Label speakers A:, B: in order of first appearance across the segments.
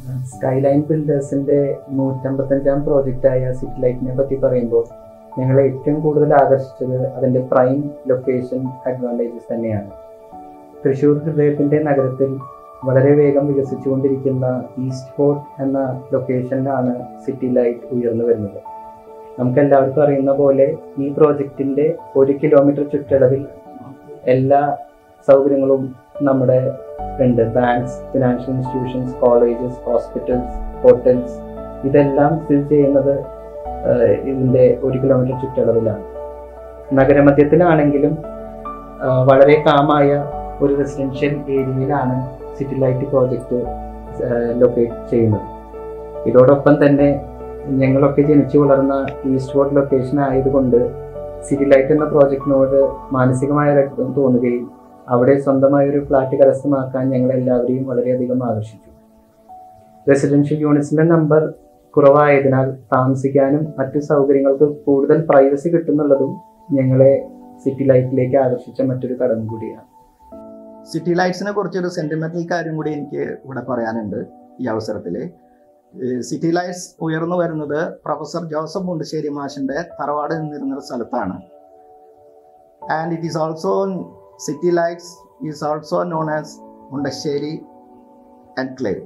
A: skyline ബിൽഡേഴ്സിന്റെ നൂറ്റമ്പത്തഞ്ചാം പ്രോജക്റ്റായ city ലൈറ്റിനെ പറ്റി പറയുമ്പോൾ ഞങ്ങളെ ഏറ്റവും കൂടുതൽ ആകർഷിച്ചത് അതിന്റെ പ്രൈം ലൊക്കേഷൻ അഡ്വാൻറ്റേജസ് തന്നെയാണ് തൃശ്ശൂർ ഹൃദയത്തിന്റെ നഗരത്തിൽ വളരെ വേഗം വികസിച്ചുകൊണ്ടിരിക്കുന്ന ഈസ്റ്റ് ഫോർട്ട് എന്ന ലൊക്കേഷനിലാണ് സിറ്റി ലൈറ്റ് ഉയർന്നു വരുന്നത് നമുക്ക് എല്ലാവർക്കും അറിയുന്ന പോലെ ഈ പ്രോജക്റ്റിന്റെ ഒരു കിലോമീറ്റർ ചുറ്റളവിൽ എല്ലാ സൗകര്യങ്ങളും നമ്മുടെ ഉണ്ട് banks financial institutions colleges hospitals hotels ഇതെല്ലാം സ്ഥിതി ചെയ്യുന്നത് ആഹ്, ഇതിന്റെ ഒരു കിലോമീറ്റർ ചുറ്റളവിലാണ് നഗരമധ്യത്തിലാണെങ്കിലും ആഹ്, വളരെ കാമായ ഒരു റെസിഡൻഷ്യൽ ഏരിയയിലാണ് സിറ്റി ലൈറ്റ് പ്രോജക്റ്റ് ലൊക്കേറ്റ് ചെയ്യുന്നത് ഇതോടൊപ്പം തന്നെ ഞങ്ങളൊക്കെ ജനിച്ചു വളർന്ന ഈസ്റ്റ് ഫോർട്ട് ലൊക്കേഷൻ ആയതുകൊണ്ട് സിറ്റി ലൈറ്റ് എന്ന പ്രോജക്റ്റിനോട് മാനസികമായ ഒരു അടുപ്പം തോന്നുകയും അവിടെ സ്വന്തമായ ഒരു ഫ്ലാറ്റ് കരസ്ഥമാക്കാൻ ഞങ്ങൾ എല്ലാവരെയും വളരെയധികം ആകർഷിച്ചു റെസിഡൻഷ്യൽ യൂണിറ്റ്സിന്റെ നമ്പർ കുറവായതിനാൽ താമസിക്കാനും മറ്റു സൗകര്യങ്ങൾക്ക് കൂടുതൽ പ്രൈവസി കിട്ടുന്നുള്ളതും ഞങ്ങളെ സിറ്റി ലൈറ്റിലേക്ക് ആകർഷിച്ച മറ്റൊരു ഘടകം കൂടിയാണ്
B: സിറ്റി ലൈറ്റ്സിനെ കുറിച്ചൊരു സെന്റിമെന്റൽ കാര്യം കൂടി എനിക്ക് ഇവിടെ പറയാനുണ്ട് ഈ അവസരത്തിൽ സിറ്റി ലൈറ്റ്സ് ഉയർന്നു വരുന്നത് പ്രൊഫസർ ജോസഫ് മുണ്ടശ്ശേരി മാഷിന്റെ തറവാട് നിന്നിരുന്ന സ്ഥലത്താണ് and it is also city lights is also known as Mundassery enclave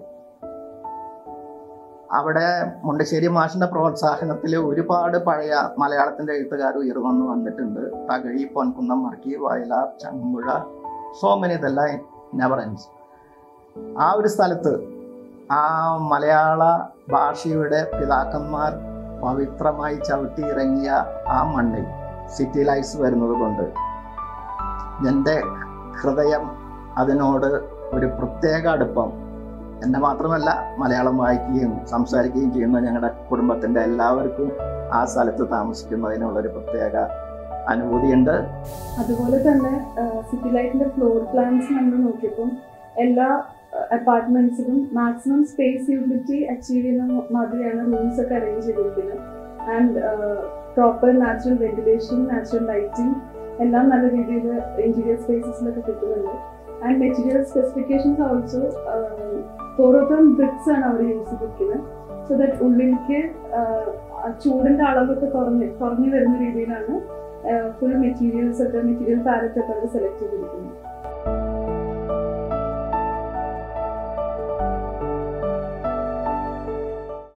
B: അവിടെ മുണ്ടശ്ശേരി മാഷിന്റെ പ്രോത്സാഹനത്തിൽ ഒരുപാട് പഴയ മലയാളത്തിന്റെ എഴുത്തുകാർ ഉയർന്നു വന്നിട്ടുണ്ട് തകഴി പൊൻകുന്നം മർക്കി വയലാർ ചങ്ങമ്പുഴ സോ മെനി ഇതെല്ലാം നെവർ എൻസ് ആ ഒരു സ്ഥലത്ത് ആ മലയാള ഭാഷയുടെ പിതാക്കന്മാർ പവിത്രമായി ചവിട്ടി ഇറങ്ങിയ ആ മണ്ണിൽ സിറ്റി ലൈറ്റ്സ് വരുന്നത് കൊണ്ട് എൻ്റെ ഹൃദയം അതിനോട് ഒരു പ്രത്യേക അടുപ്പം എന്നെ മാത്രമല്ല മലയാളം വായിക്കുകയും സംസാരിക്കുകയും ചെയ്യുന്ന ഞങ്ങളുടെ കുടുംബത്തിൻ്റെ എല്ലാവർക്കും ആ സ്ഥലത്ത് താമസിക്കുന്നതിനുള്ളൊരു പ്രത്യേക അനുഭൂതിയുണ്ട്
C: അതുപോലെ തന്നെ സിറ്റി ലൈറ്റിന്റെ ഫ്ലോർ പ്ലാൻസ് നമ്മൾ നോക്കിയപ്പോൾ എല്ലാ അപ്പാർട്ട്മെന്റ്സിലും മാക്സിമം സ്പേസ് യൂട്ടിലിറ്റി അച്ചീവ് ചെയ്യുന്ന മാതിരിയാണ് റൂംസ് ഒക്കെ അറേഞ്ച് ചെയ്തിരിക്കുന്നത് and proper natural ventilation natural lighting എല്ലാം നല്ല രീതിയിൽ ഇന്റീരിയർ സ്പേസസിലൊക്കെ കിട്ടുന്നുണ്ട് ആൻഡ് മെറ്റീരിയൽ സ്പെസിഫിക്കേഷൻസ് ഓൾസോ ഓരോരുത്തരും ബ്രിക്സ് ആണ് അവർ യൂസ് ചെയ്തിരിക്കുന്നത് സോ ദാറ്റ് ഉള്ളിലേക്ക് ആഹ്, ആ ചൂടിന്റെ അളവൊക്കെ കുറഞ്ഞ് കുറഞ്ഞു വരുന്ന രീതിയിലാണ് ഫുൾ മെറ്റീരിയൽസ് ഒക്കെ മെറ്റീരിയൽ പാലറ്റ് ഒക്കെ അവർ സെലക്ട് ചെയ്തിരിക്കുന്നത്